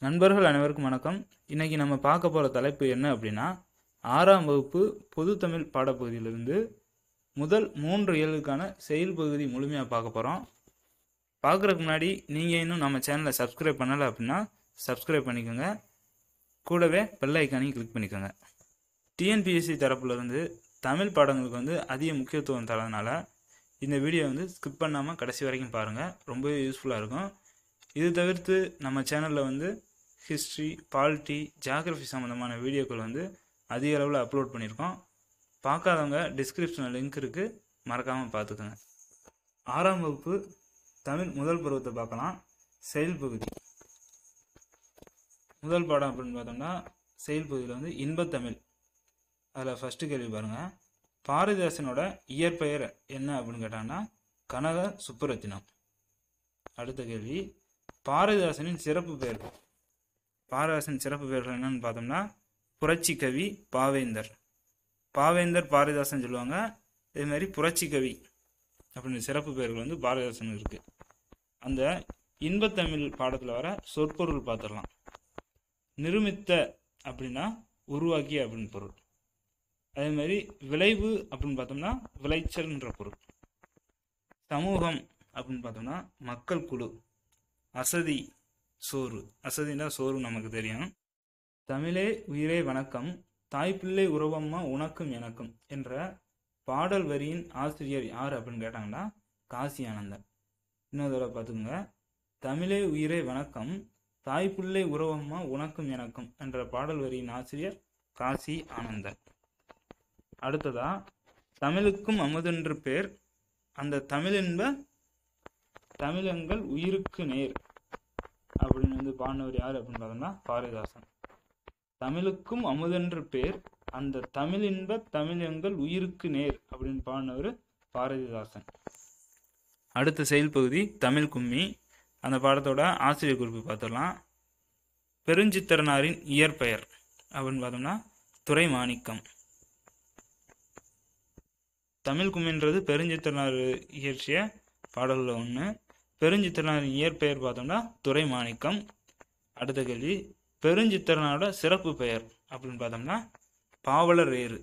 நண்பர்கள் அனைவருக்கும் வணக்கம் இன்னைக்கு நம்ம பார்க்க போகிற தலைப்பு என்ன அப்படின்னா ஆறாம் வகுப்பு பொதுத்தமிழ் பாடப்பகுதியிலிருந்து முதல் மூன்று இயலுக்கான செயல் பகுதி முழுமையாக பார்க்க போகிறோம் பார்க்குறதுக்கு முன்னாடி நீங்கள் இன்னும் நம்ம சேனலை சப்ஸ்கிரைப் பண்ணலை அப்படின்னா சப்ஸ்கிரைப் பண்ணிக்கோங்க கூடவே பெல் ஐக்கானையும் கிளிக் பண்ணிக்கோங்க டிஎன்பிஎஸ்சி தரப்புலேருந்து தமிழ் பாடங்களுக்கு வந்து அதிக முக்கியத்துவம் தரதுனால இந்த வீடியோ வந்து ஸ்கிப் பண்ணாமல் கடைசி வரைக்கும் பாருங்கள் ரொம்பவே யூஸ்ஃபுல்லாக இருக்கும் இது தவிர்த்து நம்ம சேனலில் வந்து ஹிஸ்ட்ரி பாலிட்டி ஜியாகிரஃபி சம்மந்தமான வீடியோக்கள் வந்து அதிக அளவில் அப்லோட் பண்ணியிருக்கோம் பார்க்காதவங்க டிஸ்கிரிப்ஷனில் லிங்க் இருக்குது மறக்காமல் பார்த்துக்கோங்க ஆறாம் வகுப்பு தமிழ் முதல் பருவத்தை பார்க்கலாம் செயல் பகுதி முதல் பாடம் அப்படின்னு பார்த்தோம்னா செயல் பகுதியில் வந்து இன்பத்தமிழ் அதில் ஃபஸ்ட்டு கேள்வி பாருங்கள் பாரதிதாசனோட இயற்பெயர் என்ன அப்படின்னு கேட்டாங்கன்னா கனக சுப்புரத்தினம் அடுத்த கேள்வி பாரதிதாசனின் சிறப்பு பெயர் பாரதிதாசன் சிறப்பு பெயர்கள் என்னன்னு பார்த்தோம்னா புரட்சி கவி பாவேந்தர் பாவேந்தர் பாரதிதாசன் சொல்லுவாங்க இதே மாதிரி புரட்சி கவி அப்படின்னு சிறப்பு பெயர்கள் வந்து பாரதிதாசன் இருக்கு அந்த இன்பத்தமிழ் பாடத்தில் வர சொற்பொருள் பார்த்துடலாம் நிருமித்த அப்படின்னா உருவாக்கி அப்படின்னு பொருள் அதே மாதிரி விளைவு அப்படின்னு பார்த்தோம்னா விளைச்சல்ன்ற பொருள் சமூகம் அப்படின்னு பார்த்தோம்னா மக்கள் குழு அசதி சோறு அசதினா சோறு நமக்கு தெரியும் தமிழே உயிரே வணக்கம் தாய்ப்பிள்ளை உறவம்மா உனக்கும் எனக்கும் என்ற பாடல் வரியின் ஆசிரியர் யார் அப்படின்னு கேட்டாங்கன்னா காசி ஆனந்தன் இன்னொரு தடவை பார்த்துக்கோங்க தமிழே உயிரே வணக்கம் தாய்ப்பிள்ளை உறவம்மா உனக்கும் எனக்கும் என்ற பாடல் வரியின் ஆசிரியர் காசி ஆனந்தன் அடுத்ததா தமிழுக்கும் அமுதென்று பேர் அந்த தமிழென்ப தமிழங்கள் உயிருக்கு நேர் அப்படின்னு வந்து பாடினவர் யார் அப்படின்னு பார்த்தோம்னா பாரதிதாசன் தமிழுக்கும் அமுதென்று பேர் அந்த தமிழின்ப தமிழங்கள் உயிருக்கு நேர் அப்படின்னு பாடினவர் பாரதிதாசன் அடுத்த செயல் பகுதி தமிழ் கும்மி அந்த பாடத்தோட ஆசிரியர் குறிப்பு பார்த்துடலாம் பெருஞ்சித்திரனாரின் இயற்பெயர் அப்படின்னு பார்த்தோம்னா துரை மாணிக்கம் தமிழ் கும்மின்றது பெருஞ்சித்திரனார் இயற்றிய பாடல்களில் ஒன்று பெருஞ்சித்திரனாரின் இயற்பெயர் பார்த்தோம்னா துரை மாணிக்கம் அடுத்த கேள்வி பெருஞ்சித்திரனாரோட சிறப்பு பெயர் அப்படின்னு பார்த்தோம்னா பாவலர் ஏறு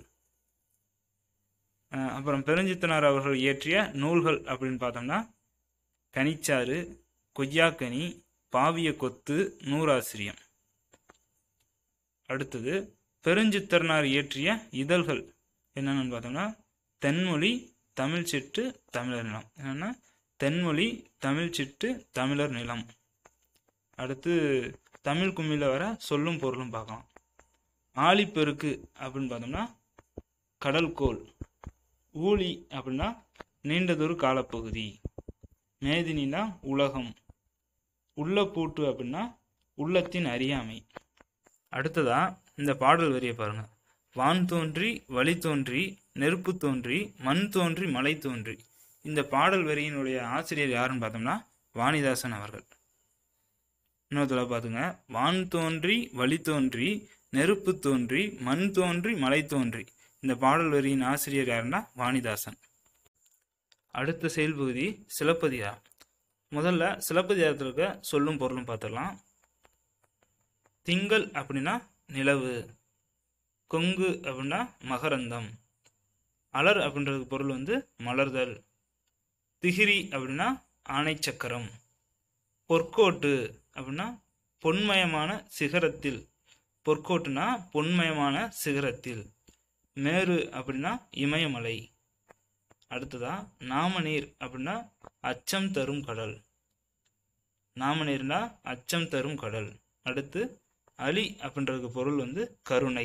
அஹ் அப்புறம் பெருஞ்சித்திரனார் அவர்கள் இயற்றிய நூல்கள் அப்படின்னு பார்த்தோம்னா கனிச்சாறு கொய்யாக்கனி பாவிய கொத்து நூறாசிரியம் அடுத்தது பெருஞ்சித்திரனார் இயற்றிய இதழ்கள் என்னென்னு பார்த்தோம்னா தென்மொழி தமிழ் சிட்டு தமிழர் நிலம் என்னென்னா தென்மொழி தமிழ் சிட்டு தமிழர் நிலம் அடுத்து தமிழ் கும்மியில் வர சொல்லும் பொருளும் பார்க்கலாம் ஆழிப்பெருக்கு அப்படின்னு பார்த்தோம்னா கடல்கோள் ஊழி அப்படின்னா நீண்டதொரு காலப்பகுதி மேதினினா உலகம் உள்ளப்பூட்டு அப்படின்னா உள்ளத்தின் அறியாமை அடுத்ததா இந்த பாடல் வரியை பாருங்க வான் தோன்றி வழி தோன்றி நெருப்பு தோன்றி மண் தோன்றி மலை தோன்றி இந்த பாடல் வரியினுடைய ஆசிரியர் யாருன்னு பார்த்தோம்னா வாணிதாசன் அவர்கள் இன்னொருத்தர பார்த்துங்க வான் தோன்றி வழி தோன்றி நெருப்பு தோன்றி மண் தோன்றி மலை தோன்றி இந்த பாடல் வரியின் ஆசிரியர் யாருன்னா வாணிதாசன் அடுத்த செயல் பகுதி சிலப்பதிகாரம் முதல்ல சிலப்பதிகாரத்தில் இருக்க சொல்லும் பொருளும் பார்த்துடலாம் திங்கள் அப்படின்னா நிலவு கொங்கு அப்படின்னா மகரந்தம் அலர் அப்படின்றதுக்கு பொருள் வந்து மலர்தல் திகிரி அப்படின்னா ஆணைச்சக்கரம் பொற்கோட்டு அப்படின்னா பொன்மயமான சிகரத்தில் பொற்கோட்டுனா பொன்மயமான சிகரத்தில் மேரு அப்படின்னா இமயமலை அடுத்ததா நாமநீர் அப்படின்னா அச்சம் தரும் கடல் நாமநீர்னா அச்சம் தரும் கடல் அடுத்து அலி அப்படின்றதுக்கு பொருள் வந்து கருணை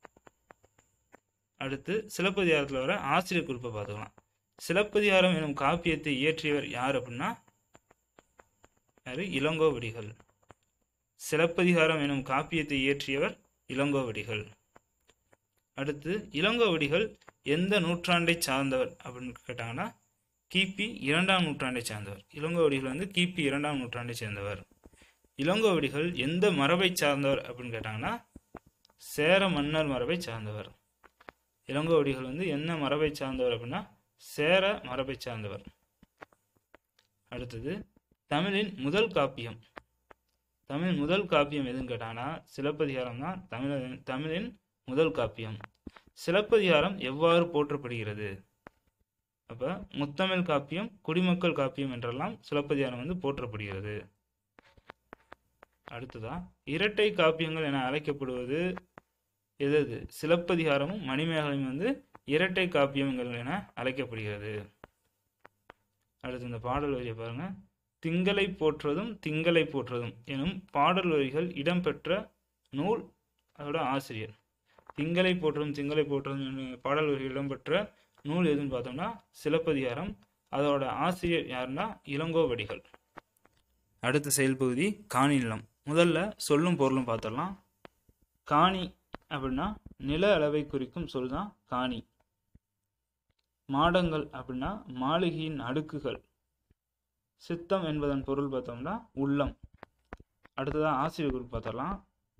அடுத்து சிலப்பதிகாரத்தில் வர ஆசிரியர் குறிப்பை பார்த்துக்கலாம் சிலப்பதிகாரம் எனும் காப்பியத்தை இயற்றியவர் யார் அப்படின்னா யாரு இளங்கோவடிகள் சிலப்பதிகாரம் எனும் காப்பியத்தை இயற்றியவர் இளங்கோவடிகள் அடுத்து இளங்கோவடிகள் எந்த நூற்றாண்டை சார்ந்தவர் அப்படின்னு கேட்டாங்கன்னா கிபி இரண்டாம் நூற்றாண்டை சார்ந்தவர் இளங்கோவடிகள் வந்து கிபி இரண்டாம் நூற்றாண்டை சேர்ந்தவர் இளங்கோவடிகள் எந்த மரபை சார்ந்தவர் அப்படின்னு கேட்டாங்கன்னா சேர மன்னர் மரபை சார்ந்தவர் இளங்கோவடிகள் வந்து என்ன மரபை சார்ந்தவர் அப்படின்னா சேர மரபை சார்ந்தவர் அடுத்தது தமிழின் முதல் காப்பியம் தமிழ் முதல் காப்பியம் எதுன்னு கேட்டாங்கன்னா சிலப்பதிகாரம் தான் தமிழ் தமிழின் முதல் காப்பியம் சிலப்பதிகாரம் எவ்வாறு போற்றப்படுகிறது அப்ப முத்தமிழ் காப்பியம் குடிமக்கள் காப்பியம் என்றெல்லாம் சிலப்பதிகாரம் வந்து போற்றப்படுகிறது அடுத்ததா இரட்டை காப்பியங்கள் என அழைக்கப்படுவது எது எது சிலப்பதிகாரமும் மணிமேகலையும் வந்து இரட்டை காப்பியங்கள் என அழைக்கப்படுகிறது அடுத்து இந்த பாடல் வரியை பாருங்க திங்களை போற்றுவதும் திங்களை போற்றுவதும் எனும் பாடல் வரிகள் இடம்பெற்ற நூல் அதோட ஆசிரியர் திங்களை போற்றுவதும் திங்களை போற்றுவதும் என்னும் பாடல் வரிகள் இடம்பெற்ற நூல் எதுன்னு பார்த்தோம்னா சிலப்பதிகாரம் அதோட ஆசிரியர் யாருன்னா இளங்கோவடிகள் அடுத்த செயல்பகுதி காணி நிலம் முதல்ல சொல்லும் பொருளும் பார்த்துடலாம் காணி அப்படின்னா நில அளவை குறிக்கும் சொல் தான் காணி மாடங்கள் அப்படின்னா மாளிகையின் அடுக்குகள் சித்தம் என்பதன் பொருள் பார்த்தோம்னா உள்ளம் அடுத்ததாக ஆசிரியர் குறிப்பு பார்த்தரலாம்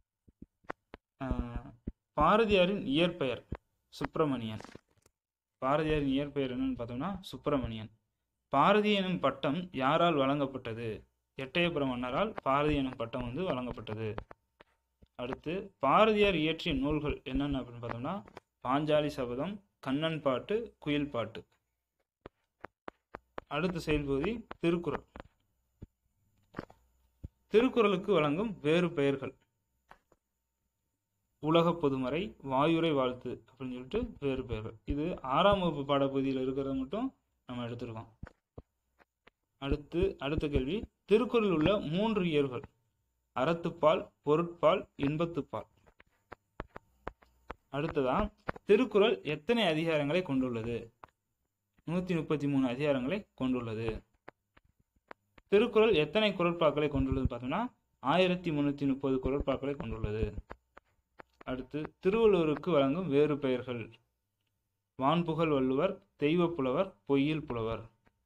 ஆஹ், பாரதியாரின் இயற்பெயர் சுப்பிரமணியன் பாரதியாரின் இயற்பெயர் என்னன்னு பார்த்தோம்னா சுப்பிரமணியன் பாரதி எனும் பட்டம் யாரால் வழங்கப்பட்டது எட்டயபுரம் மன்னரால் பாரதி எனும் பட்டம் வந்து வழங்கப்பட்டது அடுத்து பாரதியார் இயற்றிய நூல்கள் என்னென்ன அப்படின்னு பார்த்தோம்னா பாஞ்சாலி சபதம் கண்ணன் பாட்டு குயில் பாட்டு அடுத்த செயல்பகுதி திருக்குறள் திருக்குறளுக்கு வழங்கும் வேறு பெயர்கள் உலக பொதுமறை வாயுரை வாழ்த்து அப்படின்னு சொல்லிட்டு வேறு பெயர்கள் இது ஆறாம் வகுப்பு பாடப்பகுதியில் இருக்கிறத மட்டும் நம்ம எடுத்திருக்கோம் அடுத்து அடுத்த கேள்வி திருக்குறளில் உள்ள மூன்று இயல்கள் அறத்துப்பால் பொருட்பால் இன்பத்துப்பால் அடுத்ததா திருக்குறள் எத்தனை அதிகாரங்களை கொண்டுள்ளது நூத்தி முப்பத்தி மூணு அதிகாரங்களை கொண்டுள்ளது திருக்குறள் எத்தனை குரட்பாக்களை கொண்டுள்ளது பார்த்தோம்னா ஆயிரத்தி முன்னூத்தி முப்பது குரட்பாக்களை கொண்டுள்ளது அடுத்து திருவள்ளுவருக்கு வழங்கும் வேறு பெயர்கள் வான்புகழ் வள்ளுவர் தெய்வப் புலவர் பொய்யில் புலவர்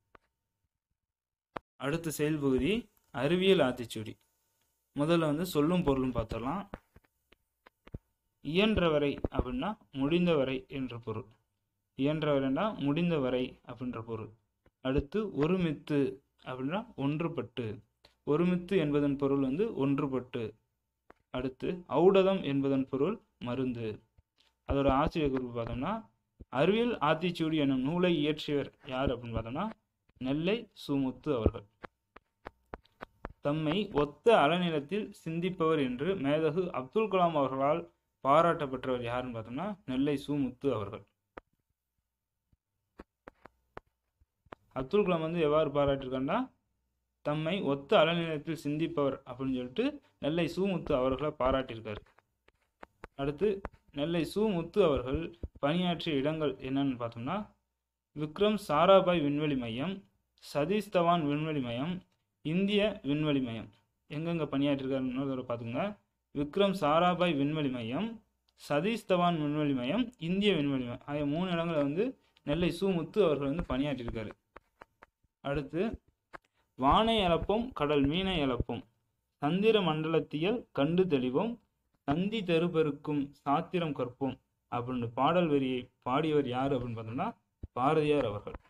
அடுத்த செயல்பகுதி அறிவியல் ஆத்திச்சூடி முதல்ல வந்து சொல்லும் பொருளும் பார்த்துடலாம் இயன்றவரை அப்படின்னா முடிந்தவரை என்ற பொருள் இயன்றவரைனா முடிந்தவரை அப்படின்ற பொருள் அடுத்து ஒருமித்து அப்படின்னா ஒன்றுபட்டு ஒருமித்து என்பதன் பொருள் வந்து ஒன்றுபட்டு அடுத்து ஔடதம் என்பதன் பொருள் மருந்து அதோட ஆசிரியர் குறிப்பு பார்த்தோம்னா அறிவியல் ஆத்திச்சூடி என்னும் நூலை இயற்றியவர் யார் அப்படின்னு பார்த்தோம்னா நெல்லை சுமுத்து அவர்கள் தம்மை ஒத்த அலநிலத்தில் சிந்திப்பவர் என்று மேதகு அப்துல் கலாம் அவர்களால் பாராட்ட பெற்றவர் யாருன்னு பார்த்தோம்னா நெல்லை சுமுத்து அவர்கள் அப்துல் கலாம் வந்து எவ்வாறு பாராட்டியிருக்காருன்னா தம்மை ஒத்த அலநிலத்தில் சிந்திப்பவர் அப்படின்னு சொல்லிட்டு நெல்லை சுமுத்து அவர்களை பாராட்டியிருக்காரு அடுத்து நெல்லை சுமுத்து அவர்கள் பணியாற்றிய இடங்கள் என்னன்னு பார்த்தோம்னா விக்ரம் சாராபாய் விண்வெளி மையம் சதீஷ் தவான் விண்வெளி மையம் இந்திய விண்வெளி மையம் எங்கெங்க பணியாற்றிருக்காருன்னு பார்த்துங்க விக்ரம் சாராபாய் விண்வெளி மையம் சதீஷ் தவான் விண்வெளி மையம் இந்திய விண்வெளி மையம் ஆகிய மூணு இடங்களை வந்து நெல்லை சுமுத்து அவர்கள் வந்து பணியாற்றியிருக்காரு அடுத்து வானை அளப்போம் கடல் மீனை அளப்போம் சந்திர மண்டலத்தியல் கண்டு தெளிவோம் சந்தி தெருபெருக்கும் சாத்திரம் கற்போம் அப்படின்னு பாடல் வரியை பாடியவர் யார் அப்படின்னு பார்த்தோம்னா பாரதியார் அவர்கள்